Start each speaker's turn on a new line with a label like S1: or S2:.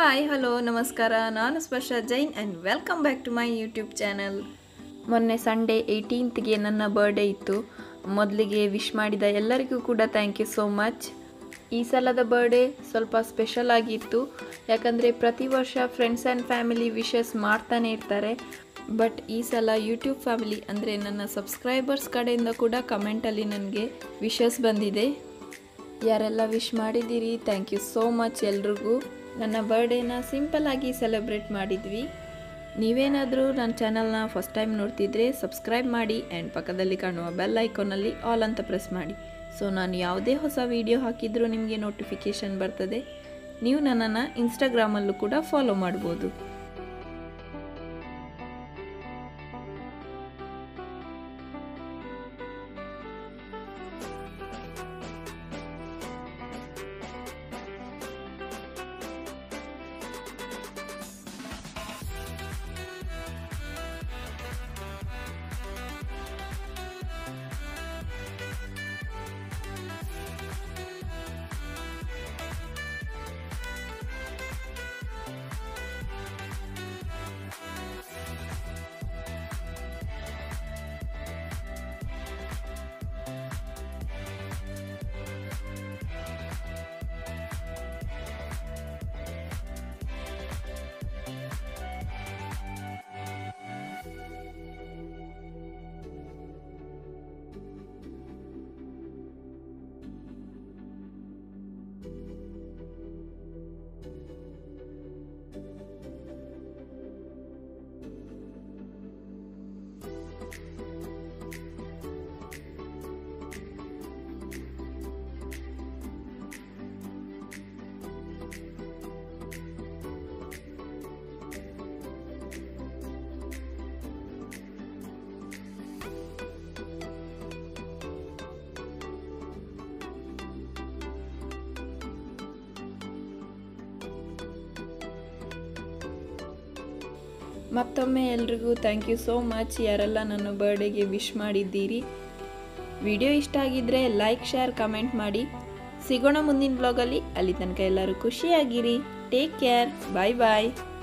S1: hi hello ನಮಸ್ಕಾರ ನಾನು Sparsha Jain and welcome back to my YouTube channel ಮೊನ್ನೆ ಸಂಡೇ ಏಯ್ಟೀನ್ತ್ಗೆ ನನ್ನ ಬರ್ಡೇ ಇತ್ತು ಮೊದಲಿಗೆ ವಿಶ್ ಮಾಡಿದ ಎಲ್ಲರಿಗೂ ಕೂಡ ಥ್ಯಾಂಕ್ ಯು ಸೋ ಮಚ್ ಈ ಸಲದ ಬರ್ಡೇ ಸ್ವಲ್ಪ ಸ್ಪೆಷಲ್ ಆಗಿತ್ತು ಯಾಕಂದರೆ ಪ್ರತಿ ವರ್ಷ ಫ್ರೆಂಡ್ಸ್ ಆ್ಯಂಡ್ ಫ್ಯಾಮಿಲಿ ವಿಶಸ್ ಮಾಡ್ತಾನೆ ಇರ್ತಾರೆ ಬಟ್ ಈ ಸಲ ಯೂಟ್ಯೂಬ್ ಫ್ಯಾಮಿಲಿ ಅಂದರೆ ನನ್ನ ಸಬ್ಸ್ಕ್ರೈಬರ್ಸ್ ಕಡೆಯಿಂದ ಕೂಡ ಕಮೆಂಟಲ್ಲಿ ನನಗೆ ವಿಶಸ್ ಬಂದಿದೆ ಯಾರೆಲ್ಲ ವಿಶ್ ಮಾಡಿದ್ದೀರಿ ಥ್ಯಾಂಕ್ ಯು ಸೋ ಮಚ್ ಎಲ್ರಿಗೂ ನನ್ನ ಬರ್ಡೇನ ಸಿಂಪಲ್ಲಾಗಿ ಸೆಲೆಬ್ರೇಟ್ ಮಾಡಿದ್ವಿ ನೀವೇನಾದರೂ ನನ್ನ ಚಾನಲ್ನ ಫಸ್ಟ್ ಟೈಮ್ ನೋಡ್ತಿದ್ರೆ ಸಬ್ಸ್ಕ್ರೈಬ್ ಮಾಡಿ ಆ್ಯಂಡ್ ಪಕ್ಕದಲ್ಲಿ ಕಾಣುವ ಬೆಲ್ ಐಕಾನಲ್ಲಿ ಆಲ್ ಅಂತ ಪ್ರೆಸ್ ಮಾಡಿ ಸೊ ನಾನು ಯಾವುದೇ ಹೊಸ ವಿಡಿಯೋ ಹಾಕಿದರೂ ನಿಮಗೆ ನೋಟಿಫಿಕೇಷನ್ ಬರ್ತದೆ ನೀವು ನನ್ನನ್ನು ಇನ್ಸ್ಟಾಗ್ರಾಮಲ್ಲೂ ಕೂಡ ಫಾಲೋ ಮಾಡ್ಬೋದು ಮತ್ತೊಮ್ಮೆ ಎಲ್ರಿಗೂ ಥ್ಯಾಂಕ್ ಯು ಸೋ ಮಚ್ ಯಾರೆಲ್ಲ ನನ್ನ ಬರ್ಡೇಗೆ ವಿಶ್ ಮಾಡಿದ್ದೀರಿ ವಿಡಿಯೋ ಇಷ್ಟ ಆಗಿದ್ದರೆ ಲೈಕ್ ಶೇರ್ ಕಮೆಂಟ್ ಮಾಡಿ ಸಿಗೋಣ ಮುಂದಿನ ಬ್ಲಾಗಲ್ಲಿ ಅಲ್ಲಿ ತನಕ ಎಲ್ಲರೂ ಖುಷಿಯಾಗಿರಿ ಟೇಕ್ ಕೇರ್ ಬಾಯ್ ಬಾಯ್